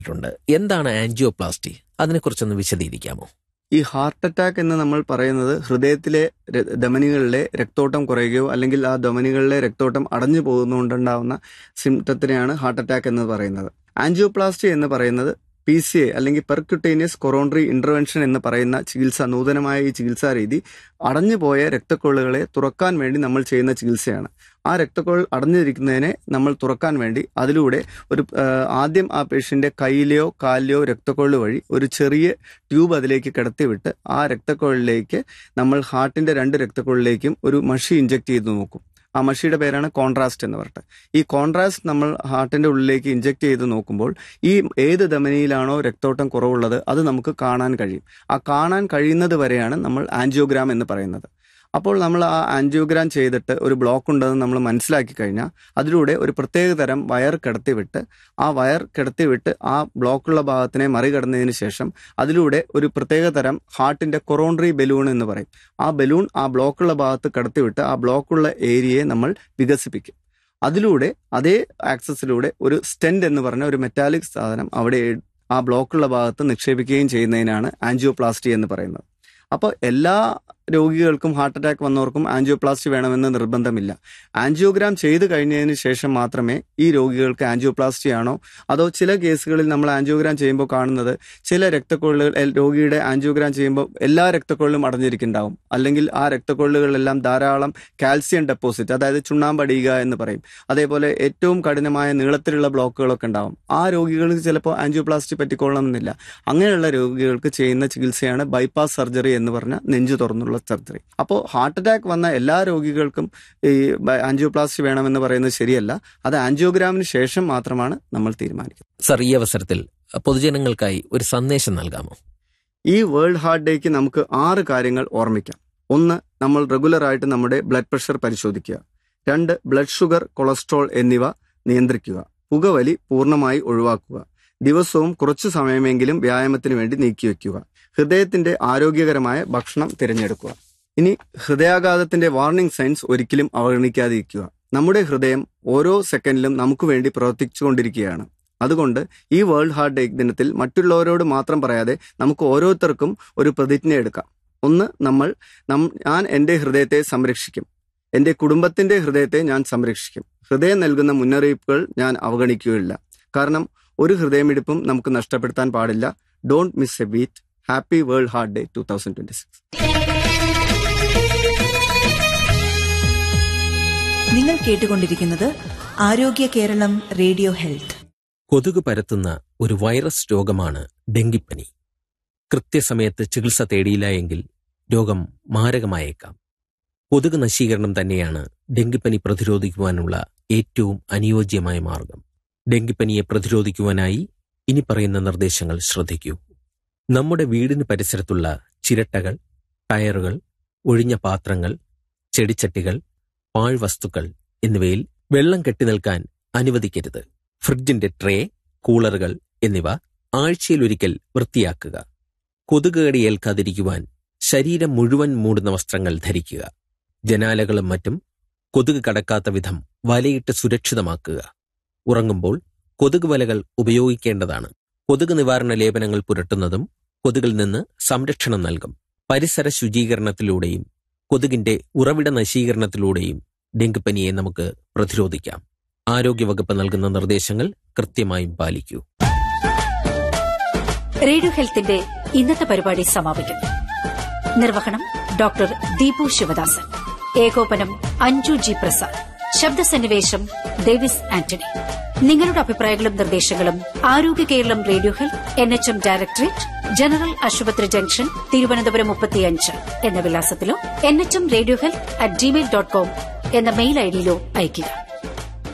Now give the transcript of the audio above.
ണ്ട് എന്താണ് ആൻജിയോപ്ലാസ്റ്റി അതിനെക്കുറിച്ചൊന്ന് വിശദീകരിക്കാമോ ഈ ഹാർട്ട് അറ്റാക്ക് എന്ന് നമ്മൾ പറയുന്നത് ഹൃദയത്തിലെ ര- ധമനികളിലെ രക്തോട്ടം കുറയുകയോ അല്ലെങ്കിൽ ആ ധമനികളിലെ രക്തോട്ടം അടഞ്ഞു പോകുന്നതുകൊണ്ടുണ്ടാവുന്ന സിംറ്റത്തിനെയാണ് ഹാർട്ട് അറ്റാക്ക് എന്ന് പറയുന്നത് ആൻജിയോപ്ലാസ്റ്റി എന്ന് പറയുന്നത് പി സി എ അല്ലെങ്കിൽ പെർക്യുട്ടേനിയസ് കൊറോണറി ഇന്റർവെൻഷൻ എന്ന് പറയുന്ന ചികിത്സ നൂതനമായ ഈ ചികിത്സാ രീതി അടഞ്ഞുപോയ രക്തക്കൊള്ളുകളെ തുറക്കാൻ വേണ്ടി നമ്മൾ ചെയ്യുന്ന ചികിത്സയാണ് ആ രക്തക്കൊഴൽ അടഞ്ഞിരിക്കുന്നതിനെ നമ്മൾ തുറക്കാൻ വേണ്ടി അതിലൂടെ ഒരു ആ, ആദ്യം ആ പേഷ്യന്റെ കയ്യിലെയോ കാലിലെയോ രക്തക്കൊഴൽ വഴി ഒരു ചെറിയ ട്യൂബ് അതിലേക്ക് കിടത്തിവിട്ട് ആ രക്തക്കൊഴലിലേക്ക് നമ്മൾ ഹാർട്ടിന്റെ രണ്ട് രക്തക്കൊഴലിലേക്കും ഒരു മഷി ഇഞ്ചെക്ട് ചെയ്ത് നോക്കും ആ മഷിയുടെ പേരാണ് കോൺട്രാസ്റ്റ് എന്ന് പറഞ്ഞിട്ട് ഈ കോൺട്രാസ്റ്റ് നമ്മൾ ഹാർട്ടിന്റെ ഉള്ളിലേക്ക് ഇഞ്ചെക്ട് ചെയ്ത് നോക്കുമ്പോൾ ഈ ഏത് ധമനിയിലാണോ രക്തോട്ടം കുറവുള്ളത് അത് നമുക്ക് കാണാൻ കഴിയും ആ കാണാൻ കഴിയുന്നത് വരെയാണ് നമ്മൾ ആൻജിയോഗ്രാം എന്ന് പറയുന്നത് അപ്പോൾ നമ്മൾ ആ ആൻജിയോഗ്രാം ചെയ്തിട്ട് ഒരു ബ്ലോക്ക് ഉണ്ടെന്ന് നമ്മൾ മനസ്സിലാക്കി കഴിഞ്ഞാൽ അതിലൂടെ ഒരു പ്രത്യേക തരം വയർ കിടത്തിവിട്ട് ആ വയർ കിടത്തിവിട്ട് ആ ബ്ലോക്കുള്ള ഭാഗത്തിനെ മറികടന്നതിന് ശേഷം അതിലൂടെ ഒരു പ്രത്യേക തരം ഹാർട്ടിന്റെ കൊറോണറി ബലൂൺ എന്ന് പറയും ആ ബലൂൺ ആ ബ്ലോക്കുള്ള ഭാഗത്ത് കടത്തിവിട്ട് ആ ബ്ലോക്കുള്ള ഏരിയയെ നമ്മൾ വികസിപ്പിക്കും അതിലൂടെ അതേ ആക്സസിലൂടെ ഒരു സ്റ്റെൻഡ് എന്ന് പറഞ്ഞ ഒരു മെറ്റാലിക് സാധനം അവിടെ ആ ബ്ലോക്കുള്ള ഭാഗത്ത് നിക്ഷേപിക്കുകയും ചെയ്യുന്നതിനാണ് ആൻജിയോപ്ലാസ്റ്റി എന്ന് പറയുന്നത് അപ്പോൾ എല്ലാ രോഗികൾക്കും ഹാർട്ട് അറ്റാക്ക് വന്നവർക്കും ആൻജിയോപ്ലാസ്റ്റി വേണമെന്ന് നിർബന്ധമില്ല ആൻജിയോഗ്രാം ചെയ്തു കഴിഞ്ഞതിന് ശേഷം മാത്രമേ ഈ രോഗികൾക്ക് ആൻജിയോപ്ലാസ്റ്റി ആണോ അതോ ചില കേസുകളിൽ നമ്മൾ ആൻജിയോഗ്രാം ചെയ്യുമ്പോൾ കാണുന്നത് ചില രക്തക്കൊള്ളുകൾ എൽ- രോഗിയുടെ ആൻജിയോഗ്രാം ചെയ്യുമ്പോൾ എല്ലാ രക്തക്കൊള്ളിലും അടഞ്ഞിരിക്കുന്നുണ്ടാവും അല്ലെങ്കിൽ ആ രക്തക്കൊള്ളുകളിലെല്ലാം ധാരാളം കാൽസ്യം ഡെപ്പോസിറ്റ് അതായത് ചുണ്ണാമ്പടിയുക എന്ന് പറയും അതേപോലെ ഏറ്റവും കഠിനമായ നീളത്തിലുള്ള ബ്ലോക്കുകളൊക്കെ ഉണ്ടാവും ആ രോഗികൾക്ക് ചിലപ്പോൾ ആൻജിയോപ്ലാസ്റ്റി പറ്റിക്കൊള്ളണമെന്നില്ല അങ്ങനെയുള്ള രോഗികൾക്ക് ചെയ്യുന്ന ചികിത്സയാണ് ബൈപ്പാസ് സർജറി എന്ന് പറഞ്ഞ നെഞ്ചു തുറന്നുള്ള സർജറി അപ്പോൾ ഹാർട്ട് അറ്റാക്ക് വന്ന എല്ലാ രോഗികൾക്കും ഈ ബ- ആൻജിയോപ്ലാസ്റ്റി വേണമെന്ന് പറയുന്നത് ശരിയല്ല അത് ആൻജിയോഗ്രാമിന് ശേഷം മാത്രമാണ് നമ്മൾ തീരുമാനിക്കുന്നത് സർ ഈ അവസരത്തിൽ പൊതുജനങ്ങൾക്കായി ഒരു സന്ദേശം നൽകാമോ ഈ വേൾഡ് ഹാർട്ട് ഡേക്ക് നമുക്ക് ആറ് കാര്യങ്ങൾ ഓർമ്മിക്കാം ഒന്ന് നമ്മൾ റെഗുലറായിട്ട് നമ്മുടെ ബ്ലഡ് പ്രഷർ പരിശോധിക്കുക രണ്ട് ബ്ലഡ് ഷുഗർ കൊളസ്ട്രോൾ എന്നിവ നിയന്ത്രിക്കുക പുകവലി പൂർണ്ണമായി ഒഴിവാക്കുക ദിവസവും കുറച്ചു സമയമെങ്കിലും വ്യായാമത്തിന് വേണ്ടി നീക്കിവെക്കുക ഹൃദയത്തിന്റെ ആരോഗ്യകരമായ ഭക്ഷണം തിരഞ്ഞെടുക്കുക ഇനി ഹൃദയാഘാതത്തിന്റെ വാർണിംഗ് സൈൻസ് ഒരിക്കലും അവഗണിക്കാതിരിക്കുക നമ്മുടെ ഹൃദയം ഓരോ സെക്കൻഡിലും നമുക്ക് വേണ്ടി പ്രവർത്തിച്ചുകൊണ്ടിരിക്കുകയാണ് അതുകൊണ്ട് ഈ വേൾഡ് ഹാർട്ട് ഡേ ദിനത്തിൽ മറ്റുള്ളവരോട് മാത്രം പറയാതെ നമുക്ക് ഓരോരുത്തർക്കും ഒരു പ്രതിജ്ഞ എടുക്കാം ഒന്ന് നമ്മൾ നം ഞാൻ എൻ്റെ ഹൃദയത്തെ സംരക്ഷിക്കും എൻ്റെ കുടുംബത്തിന്റെ ഹൃദയത്തെ ഞാൻ സംരക്ഷിക്കും ഹൃദയം നൽകുന്ന മുന്നറിയിപ്പുകൾ ഞാൻ അവഗണിക്കുകയില്ല കാരണം ഒരു ഹൃദയമിടിപ്പും നമുക്ക് നഷ്ടപ്പെടുത്താൻ പാടില്ല don't miss a beat happy world heart day two thousand twenty six നിങ്ങൾ കേട്ടുകൊണ്ടിരിക്കുന്നത് ആരോഗ്യ കേരളം റേഡിയോ ഹെൽത്ത് കൊതുക് പരത്തുന്ന ഒരു വൈറസ് രോഗമാണ് ഡെങ്കിപ്പനി കൃത്യസമയത്ത് ചികിത്സ തേടിയില്ല എങ്കിൽ രോഗം മാരകമായേക്കാം കൊതുക് നശീകരണം തന്നെയാണ് ഡെങ്കിപ്പനി പ്രതിരോധിക്കുവാനുള്ള ഏറ്റവും അനുയോജ്യമായ മാർഗം ഡെങ്കിപ്പനിയെ പ്രതിരോധിക്കുവാനായി ഇനി പറയുന്ന നിർദ്ദേശങ്ങൾ ശ്രദ്ധിക്കൂ നമ്മുടെ വീടിന് പരിസരത്തുള്ള ചിരട്ടകൾ ടയറുകൾ ഒഴിഞ്ഞ പാത്രങ്ങൾ ചെടിച്ചട്ടികൾ പാഴ്വസ്തുക്കൾ എന്നിവയിൽ വെള്ളം കെട്ടിനിൽക്കാൻ അനുവദിക്കരുത് ഫ്രിഡ്ജിന്റെ ട്രേ കൂളറുകൾ എന്നിവ ആഴ്ചയിലൊരിക്കൽ വൃത്തിയാക്കുക കൊതുകുകടി ഏൽക്കാതിരിക്കുവാൻ ശരീരം മുഴുവൻ മൂടുന്ന വസ്ത്രങ്ങൾ ധരിക്കുക ജനാലകളും മറ്റും കൊതുക് കടക്കാത്ത വിധം വലയിട്ട് സുരക്ഷിതമാക്കുക ഉറങ്ങുമ്പോൾ കൊതുക് വലകൾ ഉപയോഗിക്കേണ്ടതാണ് കൊതുക് നിവാരണ ലേപനങ്ങൾ പുരട്ടുന്നതും കൊതുകിൽ നിന്ന് സംരക്ഷണം നൽകും പരിസര ശുചീകരണത്തിലൂടെയും കൊതുകിന്റെ ഉറവിട നശീകരണത്തിലൂടെയും ഡെങ്കിപ്പനിയെ നമുക്ക് പ്രതിരോധിക്കാം ആരോഗ്യവകുപ്പ് നൽകുന്ന നിർദ്ദേശങ്ങൾ കൃത്യമായും പാലിക്കൂ റേഡിയോ ഹെൽത്തിന്റെ ഇന്നത്തെ പരിപാടി സമാപിക്കുന്നു നിർവഹണം ഡോക്ടർ ദീപു ശിവദാസൻ ഏകോപനം അഞ്ജു ജി പ്രസാദ് ശബ്ദസന്നിവേശം ഡേവിസ് ആന്റണി നിങ്ങളുടെ അഭിപ്രായങ്ങളും നിർദ്ദേശങ്ങളും ആരോഗ്യ Kerala radio health N H M directorate general ആശുപത്രി ജംഗ്ഷൻ തിരുവനന്തപുരം മുപ്പത്തിയഞ്ച് എന്ന വിലാസത്തിലോ N H M radio health at gmail dot com എന്ന മെയിൽ ഐഡിയിലോ അയയ്ക്കുക